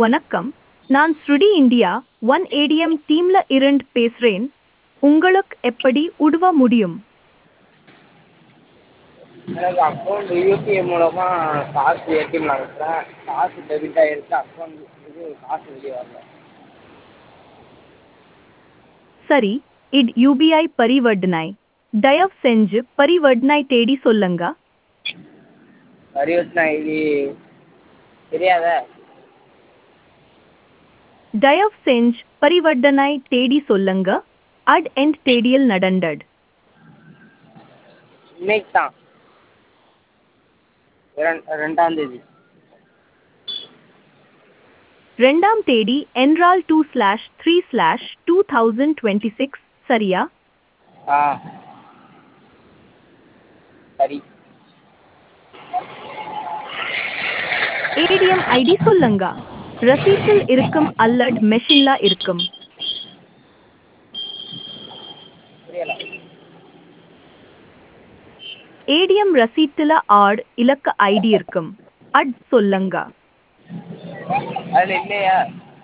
வணக்கம் நான் ஸ்ருடி இந்தியா ஒன் ஏடிஎம் டீம்ல இருந்து பேசுறேன் உங்களுக்கு எப்படி உதவ முடியும் எனக்கு அக்கௌண்ட் யூபிஐ மூலமாக காசு ஏடிஎம்மில் அனுப்புகிறேன் காசு டெபிட் ஆகிருக்கு அக்கௌண்ட் இது காசு வெளியே வரல சரி இட் யூபிஐ பரிவர்த்தனை தயவு செஞ்சு பரிவர்த்தனை தேடி சொல்லுங்க பரிவர்த்தனை ஐடி தெரியாதே தயவு செஞ்சு பரிவர்த்தனை தேடி சொல்லுங்க அட் எண்ட் தேதியில் நடந்தது இன்னைக்கு தான் ரெண் ரெண்டாம் தேதி ரெண்டாம் தேதி என்றால் two slash three slash two thousand twenty six சரியா ஆ சரி ஏடிஎம் ஐடி சொல்லுங்க ரசீட்டில் இருக்கும் அல்லது மெஷின்ல இருக்கும் புரியல ஏடிஎம் ரசீட்டில் ஆட் இலக்க ஐடி இருக்கும் அட் சொல்லுங்க அதில் இல்லையா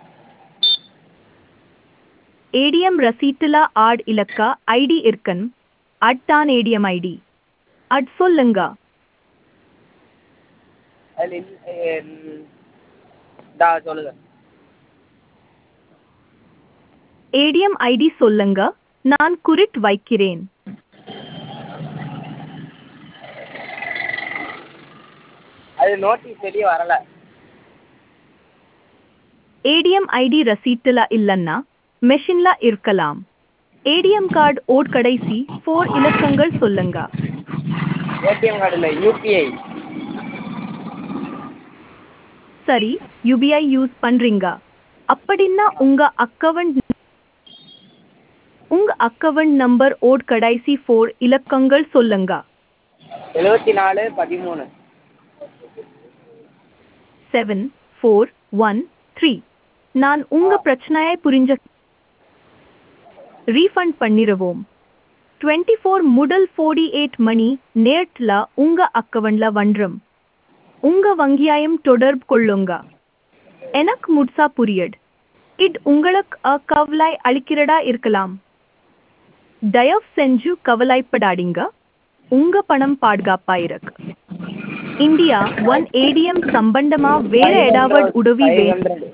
ஏடிஎம் ரசீட்டில் ஆட் இலக்க ஐடி இருக்கன் அட் தான் ஏடிஎம் ஐடி அட் சொல்லுங்க அதில் இல்லை டா சொல்லுங்க ஏடிஎம் ஐடி சொல்லுங்க நான் குறிட் வைக்கிறேன் அது நோட்டீஸ் வெளியே வரல ஏடிஎம் ஐடி ரசீட்டில் இல்லைன்னா மெஷின்ல இருக்கலாம் ஏடிஎம் கார்டு ஓட் கடைசி ஃபோர் இலக்கங்கள் சொல்லுங்க ஏடிஎம் கார்டு இல்லை யூபிஐ சரி யூபிஐ யூஸ் பண்றீங்க அப்படின்னா உங்க அக்கவுண்ட் உங்க அக்கவுண்ட் நம்பர் ஓட் கடைசி ஃபோர் இலக்கங்கள் சொல்லுங்க எழுபத்தி நாலு பதிமூணு செவன் ஃபோர் ஒன் த்ரீ நான் உங்க பிரச்சனையை புரிஞ்ச ரீஃபண்ட் பண்ணிடுவோம் டுவெண்ட்டி ஃபோர் முதல் ஃபோர்டி எயிட் மணி நேரத்தில் உங்க அக்கவுண்ட்ல வந்துடும் உங்க வங்கியாயம் தொடர்பு கொள்ளுங்க எனக்கு முட்சா புரியட் இது உங்களுக்கு அ கவலை அளிக்கிறதா இருக்கலாம் தயவு செஞ்சு கவலைப்படாதீங்க உங்க பணம் பாதுகாப்பா இருக்கு இந்தியா ஒன் ஏடிஎம் சம்பந்தமா வேற ஏதாவது உதவி ஃபைவ் வே ஹண்ட்ரட்